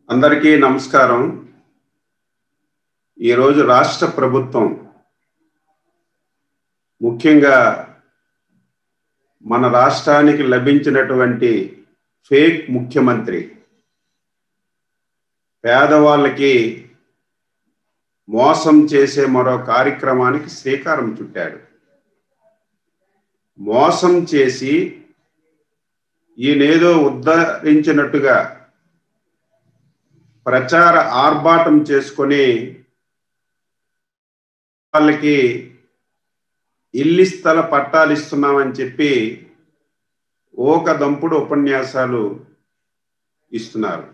అందరికీ నమస్కారం ఈరోజు రాష్ట్ర ప్రభుత్వం ముఖ్యంగా మన రాష్ట్రానికి లభించినటువంటి ఫేక్ ముఖ్యమంత్రి పేదవాళ్ళకి మోసం చేసే మరో కార్యక్రమానికి శ్రీకారం చుట్టాడు మోసం చేసి ఈయనేదో ఉద్ధరించినట్టుగా ప్రచార ఆర్భాటం చేసుకొని వాళ్ళకి ఇల్లి స్థల పట్టాలు ఇస్తున్నామని చెప్పి ఓక దంపుడు ఉపన్యాసాలు ఇస్తున్నారు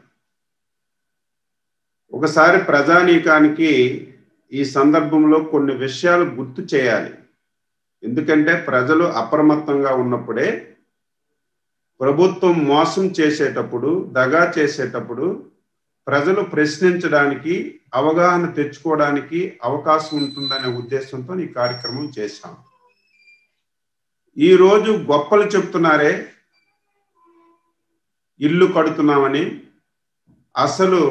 ఒకసారి ప్రజానీకానికి ఈ సందర్భంలో కొన్ని విషయాలు గుర్తు చేయాలి ఎందుకంటే ప్రజలు అప్రమత్తంగా ఉన్నప్పుడే ప్రభుత్వం మోసం చేసేటప్పుడు దగా చేసేటప్పుడు ప్రజలు ప్రశ్నించడానికి అవగాహన తెచ్చుకోవడానికి అవకాశం ఉంటుందనే ఉద్దేశంతో ఈ కార్యక్రమం చేశాం ఈరోజు గొప్పలు చెప్తున్నారే ఇల్లు కడుతున్నామని అసలు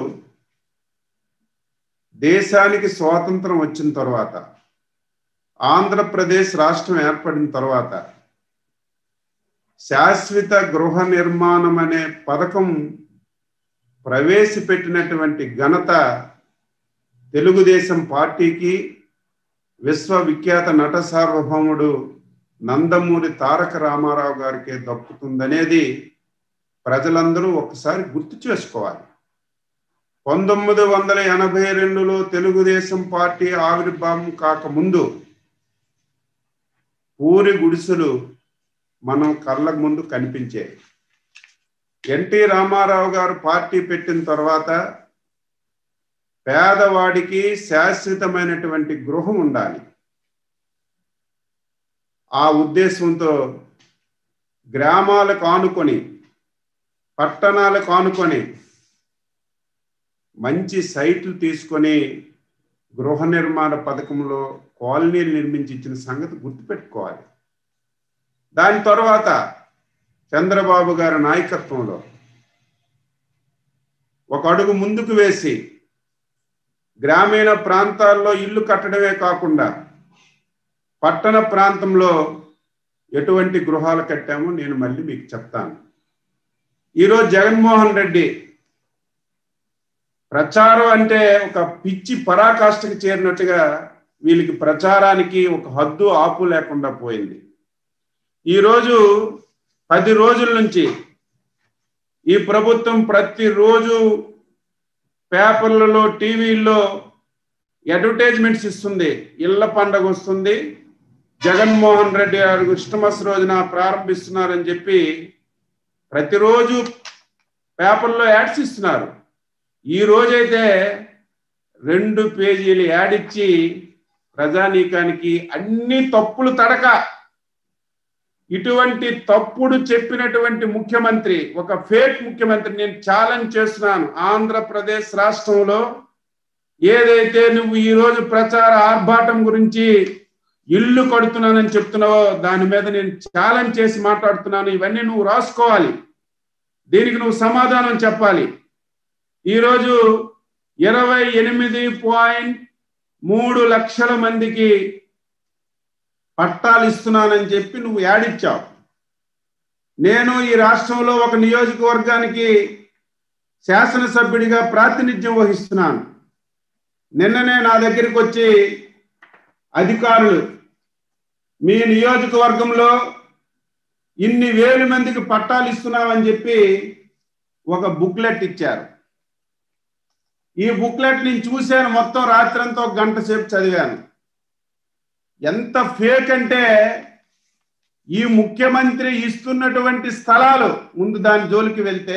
దేశానికి స్వాతంత్రం వచ్చిన తర్వాత ఆంధ్రప్రదేశ్ రాష్ట్రం ఏర్పడిన తర్వాత శాశ్వత గృహ నిర్మాణం అనే పథకం ప్రవేశపెట్టినటువంటి ఘనత తెలుగుదేశం పార్టీకి విశ్వవిఖ్యాత నట సార్వభౌముడు నందమూరి తారక రామారావు గారికి దక్కుతుందనేది ప్రజలందరూ ఒకసారి గుర్తు చేసుకోవాలి పంతొమ్మిది వందల ఎనభై రెండులో తెలుగుదేశం పార్టీ ఆవిర్భావం కాకముందు పూరి గుడిసెలు మనం కళ్ళ ముందు కనిపించాయి ఎన్టీ రామారావు గారు పార్టీ పెట్టిన తర్వాత పేదవాడికి శాశ్వతమైనటువంటి గృహం ఉండాలి ఆ ఉద్దేశంతో గ్రామాలకు ఆనుకొని పట్టణాలకు ఆనుకొని మంచి సైట్లు తీసుకొని గృహ నిర్మాణ పథకంలో కాలనీలు నిర్మించి ఇచ్చిన సంగతి గుర్తుపెట్టుకోవాలి దాని తర్వాత చంద్రబాబు గారి నాయకత్వంలో ఒక అడుగు ముందుకు వేసి గ్రామీణ ప్రాంతాల్లో ఇల్లు కట్టడమే కాకుండా పట్టణ ప్రాంతంలో ఎటువంటి గృహాలు కట్టామో నేను మళ్ళీ మీకు చెప్తాను ఈరోజు జగన్మోహన్ రెడ్డి ప్రచారం అంటే ఒక పిచ్చి పరాకాష్ఠకి చేరినట్టుగా వీళ్ళకి ప్రచారానికి ఒక హద్దు ఆపు లేకుండా పోయింది ఈరోజు పది రోజుల నుంచి ఈ ప్రభుత్వం ప్రతిరోజు పేపర్లలో టీవీల్లో అడ్వర్టైజ్మెంట్స్ ఇస్తుంది ఇళ్ల పండగ వస్తుంది జగన్మోహన్ రెడ్డి గారు క్రిస్టమస్ రోజున ప్రారంభిస్తున్నారని చెప్పి ప్రతిరోజు పేపర్లో యాడ్స్ ఇస్తున్నారు ఈ రోజైతే రెండు పేజీలు యాడ్ ఇచ్చి ప్రజానీకానికి అన్ని తప్పులు తడక ఇటువంటి తప్పుడు చెప్పినటువంటి ముఖ్యమంత్రి ఒక ఫేక్ ముఖ్యమంత్రి నేను ఛాలెంజ్ చేస్తున్నాను ఆంధ్రప్రదేశ్ రాష్ట్రంలో ఏదైతే నువ్వు ఈ రోజు ప్రచార ఆర్భాటం గురించి ఇల్లు కడుతున్నానని చెప్తున్నావో దాని మీద నేను ఛాలెంజ్ చేసి మాట్లాడుతున్నాను ఇవన్నీ నువ్వు రాసుకోవాలి దీనికి నువ్వు సమాధానం చెప్పాలి ఈరోజు ఇరవై ఎనిమిది పాయింట్ మూడు లక్షల మందికి పట్టాలు ఇస్తున్నానని చెప్పి నువ్వు యాడిచ్చావు నేను ఈ రాష్ట్రంలో ఒక నియోజకవర్గానికి శాసనసభ్యుడిగా ప్రాతినిధ్యం వహిస్తున్నాను నిన్ననే నా దగ్గరికి వచ్చి అధికారులు మీ నియోజకవర్గంలో ఇన్ని వేల మందికి పట్టాలు ఇస్తున్నామని చెప్పి ఒక బుక్లెట్ ఇచ్చారు ఈ బుక్లెట్ నేను చూశాను మొత్తం రాత్రంతా ఒక గంట సేపు చదివాను ఎంత ఫేక్ అంటే ఈ ముఖ్యమంత్రి ఇస్తున్నటువంటి స్థలాలు ముందు దాని జోలికి వెళ్తే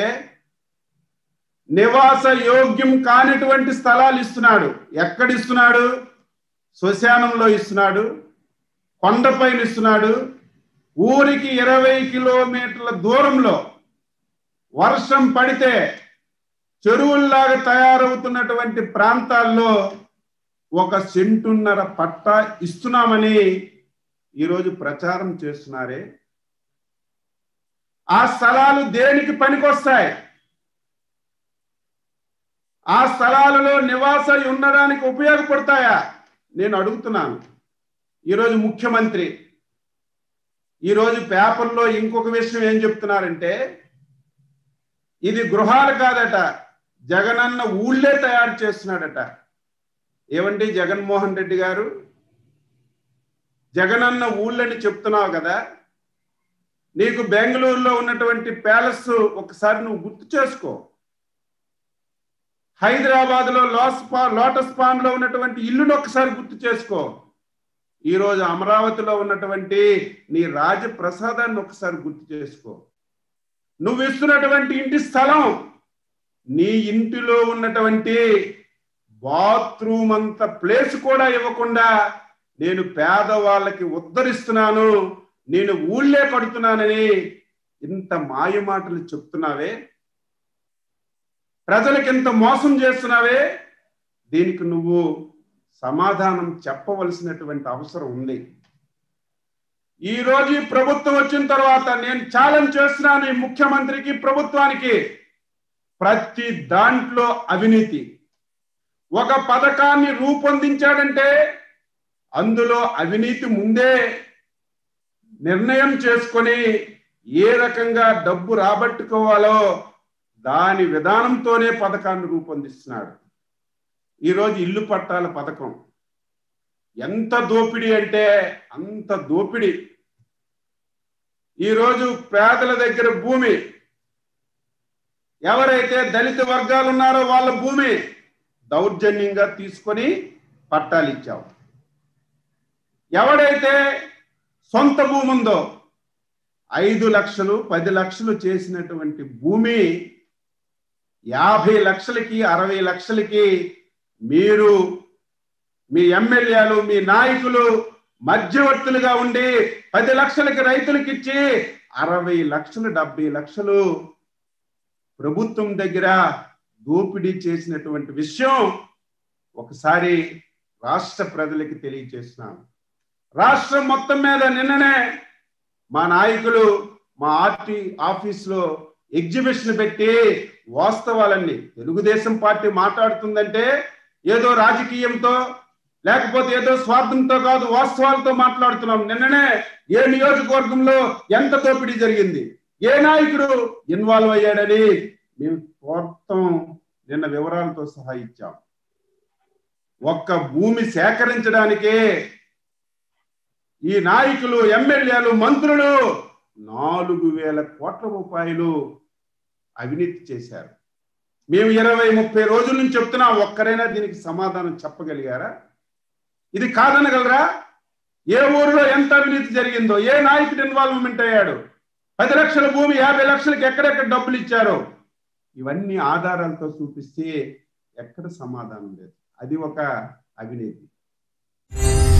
నివాస యోగ్యం కానిటువంటి స్థలాలు ఇస్తున్నాడు ఎక్కడ ఇస్తున్నాడు శ్మశానంలో ఇస్తున్నాడు కొండపైన ఇస్తున్నాడు ఊరికి ఇరవై కిలోమీటర్ల దూరంలో వర్షం పడితే చెరువుల్లాగా తయారవుతున్నటువంటి ప్రాంతాల్లో ఒక సెంటున్నర పట్ట ఇస్తున్నామని ఈరోజు ప్రచారం చేస్తున్నారే ఆ స్థలాలు దేనికి పనికొస్తాయి ఆ స్థలాలలో నివాస ఉండడానికి ఉపయోగపడతాయా నేను అడుగుతున్నాను ఈరోజు ముఖ్యమంత్రి ఈరోజు పేపర్లో ఇంకొక విషయం ఏం చెప్తున్నారంటే ఇది గృహాలు కాదట జగనన్న ఊళ్ళే తయారు చేస్తున్నాడట ఏమండి జగన్మోహన్ రెడ్డి గారు జగనన్న ఊళ్ళని చెప్తున్నావు కదా నీకు బెంగళూరులో ఉన్నటువంటి ప్యాలెస్ ఒకసారి నువ్వు గుర్తు చేసుకో హైదరాబాద్ లో లాస్ లోటస్ పాండ్ లో ఉన్నటువంటి ఇల్లును ఒకసారి గుర్తు చేసుకో ఈరోజు అమరావతిలో ఉన్నటువంటి నీ రాజప్రసాదాన్ని ఒకసారి గుర్తు చేసుకో నువ్వు ఇస్తున్నటువంటి ఇంటి స్థలం నీ ఇంటిలో ఉన్నటువంటి బాత్రూమ్ అంత ప్లేస్ కూడా ఇవ్వకుండా నేను పేదవాళ్ళకి ఉద్ధరిస్తున్నాను నేను ఊళ్ళే కడుతున్నానని ఇంత మాయ మాటలు చెప్తున్నావే ప్రజలకు ఇంత మోసం చేస్తున్నావే దీనికి నువ్వు సమాధానం చెప్పవలసినటువంటి అవసరం ఉంది ఈ రోజు ఈ ప్రభుత్వం వచ్చిన తర్వాత నేను ఛాలెంజ్ చేస్తున్నాను ఈ ముఖ్యమంత్రికి ప్రభుత్వానికి ప్రతి దాంట్లో అవినీతి ఒక పథకాన్ని రూపొందించాడంటే అందులో అవినీతి ముందే నిర్ణయం చేసుకొని ఏ రకంగా డబ్బు రాబట్టుకోవాలో దాని విధానంతోనే పథకాన్ని రూపొందిస్తున్నాడు ఈరోజు ఇల్లు పట్టాల పథకం ఎంత దోపిడీ అంటే అంత దోపిడీ ఈరోజు పేదల దగ్గర భూమి ఎవరైతే దళిత వర్గాలు ఉన్నారో వాళ్ళ భూమి దౌర్జన్యంగా తీసుకొని పట్టాలు ఇచ్చావు ఎవడైతే సొంత భూమి ఉందో ఐదు లక్షలు పది లక్షలు చేసినటువంటి భూమి యాభై లక్షలకి అరవై లక్షలకి మీరు మీ ఎమ్మెల్యేలు మీ నాయకులు మధ్యవర్తులుగా ఉండి పది లక్షలకి రైతులకు ఇచ్చి అరవై లక్షలు డెబ్బై లక్షలు ప్రభుత్వం దగ్గర దోపిడీ చేసినటువంటి విషయం ఒకసారి రాష్ట్ర ప్రజలకి తెలియచేస్తున్నాను రాష్ట్రం మొత్తం మీద నిన్ననే మా నాయకులు మా ఆర్టీ ఆఫీస్లో ఎగ్జిబిషన్ పెట్టి వాస్తవాలన్నీ తెలుగుదేశం పార్టీ మాట్లాడుతుందంటే ఏదో రాజకీయంతో లేకపోతే ఏదో స్వార్థంతో కాదు వాస్తవాలతో మాట్లాడుతున్నాం నిన్ననే ఏ నియోజకవర్గంలో ఎంత దోపిడీ జరిగింది ఏ నాయకుడు ఇన్వాల్వ్ అయ్యాడని మేము మొత్తం నిన్న వివరాలతో సహా ఇచ్చాం ఒక్క భూమి సేకరించడానికే ఈ నాయకులు ఎమ్మెల్యేలు మంత్రులు నాలుగు వేల కోట్ల రూపాయలు అవినీతి చేశారు మేము ఇరవై ముప్పై రోజుల నుంచి చెప్తున్నా ఒక్కరైనా దీనికి సమాధానం చెప్పగలిగారా ఇది కాదనగలరా ఏ ఊరిలో ఎంత అవినీతి జరిగిందో ఏ నాయకుడు ఇన్వాల్వ్మెంట్ అయ్యాడు పది లక్షల భూమి యాభై లక్షలకి ఎక్కడెక్కడ డబ్బులు ఇచ్చారో ఇవన్నీ ఆధారాలతో చూపిస్తే ఎక్కడ సమాధానం లేదు అది ఒక అవినీతి